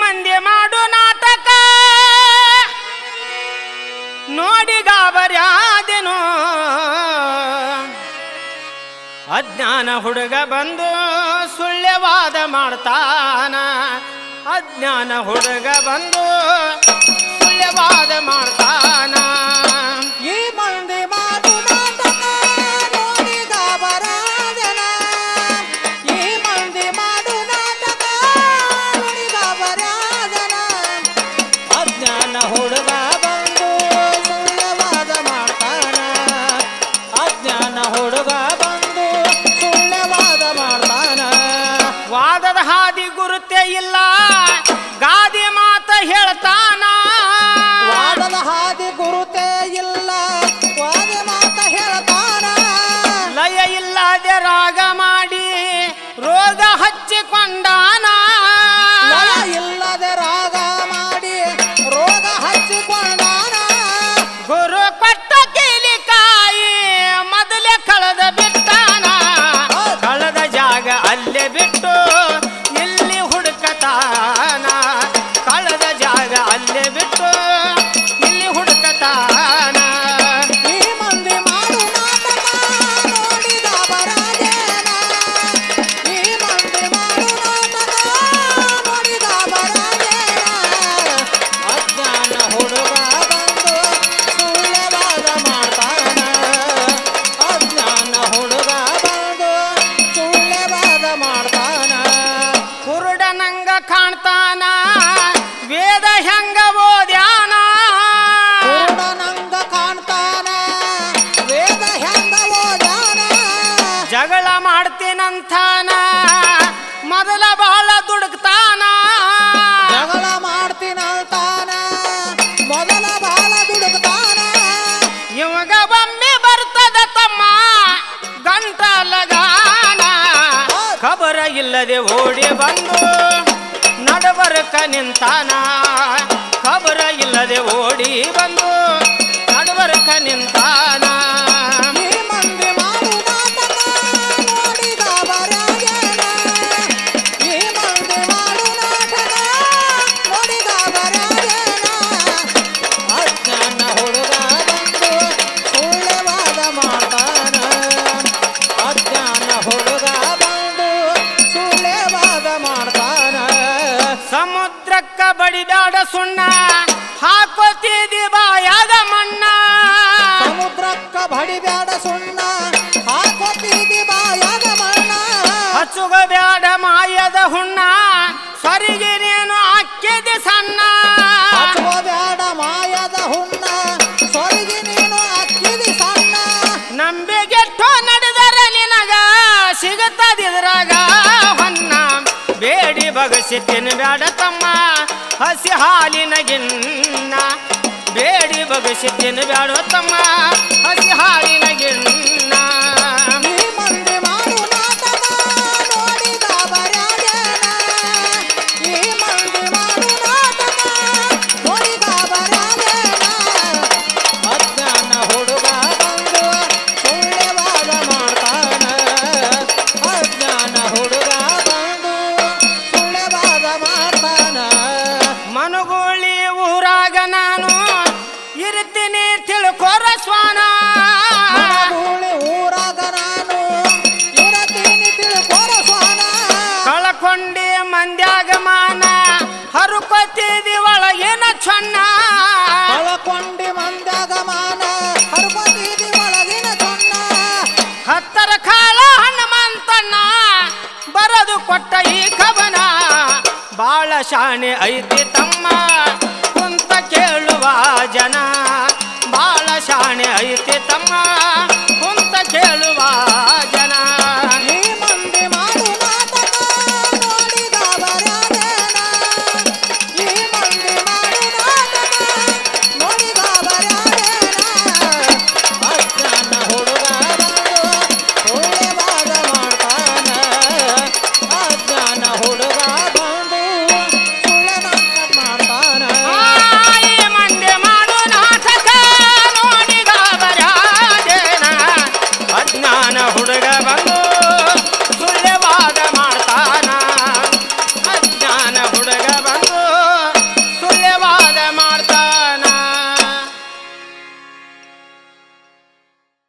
ಮಂದಿ ಮಾಡು ನಾಟಕ ನೋಡಿ ಗಾಬರ್ಯಾದೆನೋ ಅಜ್ಞಾನ ಹುಡುಗ ಬಂದು ಸುಳ್ಯವಾದ ಮಾಡ್ತಾನ ಅಜ್ಞಾನ ಹುಡುಗ ಬಂದು ಸುಳ್ಯವಾದ ಮಾಡ್ತಾನ ಈ ಮಂದಿ ಮಾತು ನಾಟಕ ನೋಡಿ ಗಾಬರಾದನ ಈ ಮಂದಿ ಮಾತು ನಾಟಕ ನೋಡಿ ಗಾಬರಾದನ ಅಜ್ಞಾನ ಹುಡುಗ ಬಂದು ಸುಳ್ಯವಾದ ಮಾಡ್ತಾನ ಅಜ್ಞಾನ ಹುಡುಗ ಬಂದು ಸುಳ್ಯವಾದ ಮಾಡ್ತಾನ ವಾದದ ಹಾದಿ ಗುರುತೆ ಇಲ್ಲ ಗಾದಿ ಮಾತ ಹೇಳ್ತಾನ ವಾದದ ಹಾದಿ ಗುರುತೇ ಇಲ್ಲ ವಾದ ಮಾತ ಹೇಳ್ತಾನ ಲಯ ಇಲ್ಲದೆ ರಾಗ ಮಾಡಿ ರೋಗ ಹಚ್ಚಿಕೊಂಡಾನ ಲಯ ಇಲ್ಲದೆ ರಾಗ ಮಾಡಿ ರೋಗ ಹಚ್ಚಿಕೊಂಡಾನ ಗುರು ಕೊಟ್ಟ ಕೀಲಿಕಾಯಿ ಮೊದಲೇ ಕಳೆದ ಬಿಟ್ಟಾನ ಕಳೆದ ಜಾಗ ಅಲ್ಲೇ ಬಿಟ್ಟು ಇಲ್ಲಿ ಹುಡುಕತಾನ ಕಳೆದ ಜಾಗ ಅಲ್ಲೇ ಬಿಟ್ಟು ಇಲ್ಲಿ ಹುಡುಕತಾನ ಈ ಮಂದಿ ಮಾಡು ನಾಟಕ ನೋಡಿದ ಬರಾಜೇನ ಈ ಮಂದಿ ಮಾಡು ನಾಟಕ ನೋಡಿದ ಬರಾಜೇನ ಅಜ್ಞಾನ ಹುಡುಗ ಬಂದು ಸುಳ್ಳೆವಾದ ಮಾಡ್ತಾನ ಅಜ್ಞಾನ ಹುಡುಗ ಬಂದು ಸುಳ್ಳೆವಾದ ಮಾಡ್ತಾನ ಕುರುಡನಂಗ ಕಾಣ್ತಾನ ವೇದ ಹೆಂಗ ಓದ್ಯಾನ ಕುರುಡನಂಗ ಕಾಣ್ತಾನ ವೇದ ಹೆಂಗ ಓದಾನ ಜಗಳ ಮಾಡ್ತೀನಂತಾನ ಮೊದಲ ಬಾಳ ದುಡುಕ್ತಾನ ಜಗಳ ಮಾಡ್ತೀನಂತಾನ ಮೊದಲ ಬಾಳ ದುಡುಕ್ತಾನ ಇವಾಗ ಒಮ್ಮೆ ಬರ್ತದ ತಮ್ಮ ಗಂಟಲಗಾನ ಖಬರ ಇಲ್ಲದೆ ಓಡಿ ಬಂದು ನಡಬರಕ ನಿಂತಾನ ಖಬರ ಇಲ್ಲದೆ ಓಡಿ ಬಂದು ನಡಬರಕ ನಿಂತಾನ ಈ ಮಂದಿ ಮಾಡು ನಾಟಕ ನೋಡಿದ ಬರಾಜೇನ ಈ ಮಂದಿ ಮಾಡು ನಾಟಕ ನೋಡಿದ ಬರಾಜೇನ ಅಜ್ಞಾನ ಹುಡುಗ ಬಂದು ಸುಳ್ಳೆವಾದ ಮಾಡ್ತಾನ ಅಜ್ಞಾನ ಹುಡುಗ ಬಂದು ಸುಳ್ಳೆವಾದ ಮಾಡ್ತಾನ ಸಮುದ್ರಕ್ಕ ಬಡಿದಾಡ ಸುಣ್ಣ ಹಾಕೋತಿದಿ ಬಾಯಾಗ ಮಣ್ಣ ಸಮುದ್ರಕ್ಕ ಬಡಿಬ್ಯಾಡ ಸುಣ್ಣ ಹಾಕೋತೀವಿ ಬಾಯಾಗ ಮಣ್ಣ ಹಚ್ಚುಗ ಬ್ಯಾಡ ಮಾಯದ ಹುಣ್ಣ ಸರಿಗೆ ನೀನು ಅಕ್ಕಿದಿ ಸಣ್ಣ ಹಚ್ಕೋಬ್ಯಾಡ ಮಾಯದ ಹುಣ್ಣ ಸೊರಗಿ ನೀನು ಅಕ್ಕಿದಿ ಸಣ್ಣ ನಂಬಿಗೆಟ್ಟು ನಡೆದರ ನಿನಗ ಸಿಗುತ್ತದಿದ್ರಾಗ ಹೊನ್ನ ಬೇಡಿ ಬಗಸಿ ತಿನ್ಬ್ಯಾಡ ತಮ್ಮ ಹಸಿ ಹಾಲಿನ ಗಿನ್ನ ಬೇಡಿ ಬಗಸಿ ತಿನ್ಬ್ಯಾಡ ತಮ್ಮ ಹಸಿ ಹಾಲಿನ ಗಿನ್ನ ಈ ಮಂದಿ ಮಾಡು ನಾಟಕ ನೋಡಿದ ಬರಾಜೇನ ಈ ಮಂದಿ ಮಾಡು ನಾಟಕ ನೋಡಿದ ಬರಾಜೇನ ಅಜ್ಞಾನ ಹುಡುಗ ಬಂದು ಸುಳ್ಳೆವಾದ ಮಾಡ್ತಾನ ಅಜ್ಞಾನ ಹುಡುಗ ಬಂದು ಸುಳ್ಳೆವಾದ ಮಾಡ್ತಾನ ಮನುಗುಳಿ ಊರಾಗ ನಾನು ಇರ್ತೀನಿ ತಿಳ್ಕೊರ ಸ್ವಾನ ಮನಗೂಳಿ ಊರಾಗ ನಾನು ಇರತೀನಿ ತಿಳ್ಕೊರ ಸ್ವಾನ ಕಳಕೊಂಡಿ ಮಂದ್ಯಾಗ ಮಾನ ಹರುಕೊತಿದಿ ಒಳಗಿನ ಚೊನ್ನ ಕಳಕೊಂಡಿ ಮಂದ್ಯಾಗ ಮಾನ ಹರ್ಕೊತೀವಿ ಒಳಗಿನ ಚೊನ್ನ ಹತ್ತರ ಕಾಲ ಹನುಮಂತಣ್ಣ ಬರದು ಕೊಟ್ಟ ಈ ಕವನ ಬಾಳ ಶಾಣೆ ಐತಿ ತಮ್ಮ ಕುಂತ ಕೇಳುವ ಜನ ಬಾಳ ಶಾಣೆ ಐತಿ ತಮ್ಮ ಕುಂತ ಕೇಳುವ ಜನ ಈ ಮಂದಿ ಮಾಡು ನಾಟಕ ನೋಡಿದ ಬರಾಜೇನ ಈ ಮಂದಿ ಮಾಡು ನಾಟಕ ನೋಡಿದ ಬರಾಜೇನ ಅಜ್ಞಾನ ಹುಡುಗ ಬಂದು ಸುಳ್ಳೆವಾದ ಮಾಡ್ತಾನ ಅಜ್ಞಾನ ಹುಡುಗ ಬಂದು ಸುಳ್ಳೆ ನಾಟಕ ಮಾಡ್ತಾನ ಆಯಿ ಮಂಡೆ ಮಾಡು ನಾಟಕ ನೋಡಿದ ಬರಾಜೇನ ಅಜ್ಞಾನ ಹುಡುಗ ಬಂದು